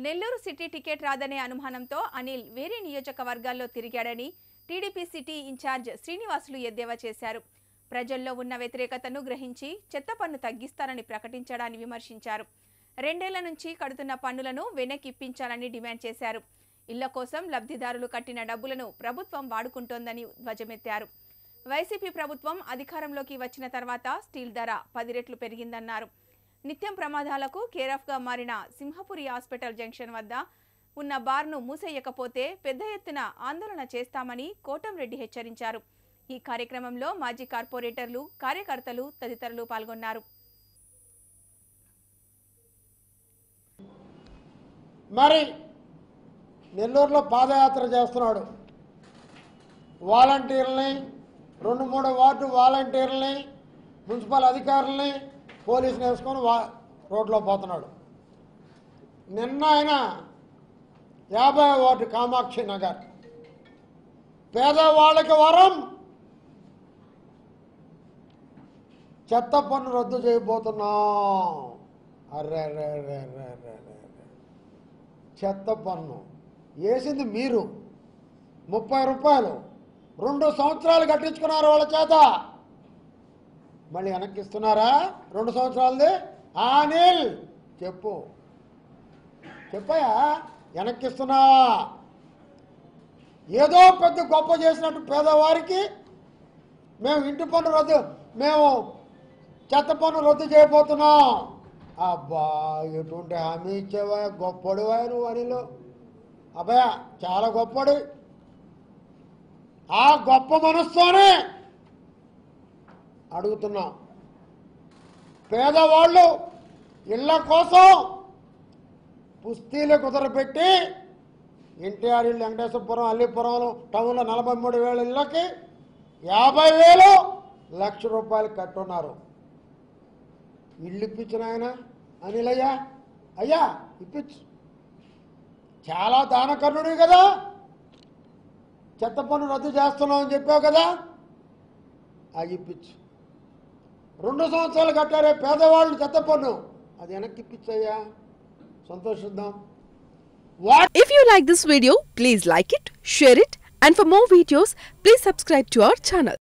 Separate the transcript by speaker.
Speaker 1: Nellore city ticket రాదనే అనుమానంతో అనిల్ వేరే నియోజకవర్గాల్లో తిరిగాడని టీడీపీ సిటీ ఇన్ఛార్జ్ శ్రీనివాసులు ఎద్దేవా చేశారు ప్రజల్లో ఉన్న వ్యతిరేకతను గ్రహించి చెత్త పన్ను తగ్గిస్తారని ప్రకటించడాన్ని విమర్శించారు రెండేళ్ల నుంచి కడుతున్న పన్నులను వెనక్కి ఇప్పించాలని డిమాండ్ చేశారు ఇళ్ల కోసం లబ్ధిదారులు కట్టిన డబ్బులను ప్రభుత్వం వాడుకుంటోందని ధ్వజమెత్తారు వైసీపీ ప్రభుత్వం అధికారంలోకి వచ్చిన తర్వాత స్టీల్ ధర పది రెట్లు పెరిగిందన్నారు నిత్యం ప్రమాదాలకు కేరాఫ్గా మారిన సింహపురి హాస్పిటల్ జంక్షన్ వద్ద ఉన్న బార్ను మూసేయకపోతే పెద్ద ఎత్తున ఆందోళన చేస్తామని కోటంరెడ్డి హెచ్చరించారు ఈ కార్యక్రమంలో మాజీ కార్పొరేటర్లు కార్యకర్తలు తదితరులు పాల్గొన్నారు
Speaker 2: మరి నెల్లూరులో పాదయాత్ర చేస్తున్నాడు వాలంటీర్లని రెండు మూడు వార్డు వాలంటీర్లని మున్సిపల్ అధికారులని పోలీసులు వేసుకొని వా రోడ్లో పోతున్నాడు నిన్న ఆయన యాభై వార్డు కామాక్షి నగర్ పేదవాళ్ళకి వరం చెత్త పన్ను రద్దు చేయబోతున్నాం అర్రే అర్రే అర్రే అర్రే అర్రే అర్రే అర్రే. చెత్త పన్ను వేసింది మీరు ముప్పై రూపాయలు రెండు సంవత్సరాలు కట్టించుకున్నారు వాళ్ళ చేత మళ్ళీ వెనక్కి ఇస్తున్నారా రెండు సంవత్సరాలది అనిల్ చెప్పు చెప్పయా వెనక్కి ఇస్తున్నావా ఏదో పెద్ద గొప్ప చేసినట్టు పేదవారికి మేము ఇంటి పన్ను రద్దు మేము చెత్త పన్ను రద్దు చేయబోతున్నాం అబ్బా ఎటువంటి హామీ ఇచ్చేవా గొప్పడివా నువ్వు అనిలో అబ్బా చాలా గొప్పడి ఆ గొప్ప మనస్తోనే అడుగుతున్నాం పేదవాళ్ళు ఇళ్ళ కోసం పుస్తీలు కుదరపెట్టి ఎన్టీఆర్ ఇల్లు వెంకటేశ్వరపురం అల్లిపురంలో టౌన్లో నలభై మూడు వేల ఇళ్ళకి యాభై వేలు లక్ష రూపాయలు కట్టున్నారు ఇల్లు ఇప్పించిన ఆయన అనిలయ్య అయ్యా ఇప్పించు చాలా దానకర్ణుడు కదా చెత్త పన్ను రద్దు చేస్తున్నావు అని చెప్పావు కదా అది ఇప్పించు రెండు సంవత్సరాలు కట్టారే పేదవాళ్ళు చెత్త పన్ను అది వెనక్కి ఇప్పించయ్యా సంతోషిద్దాం what
Speaker 3: If you like this video, please like it, share it, and for more videos, please subscribe to our channel.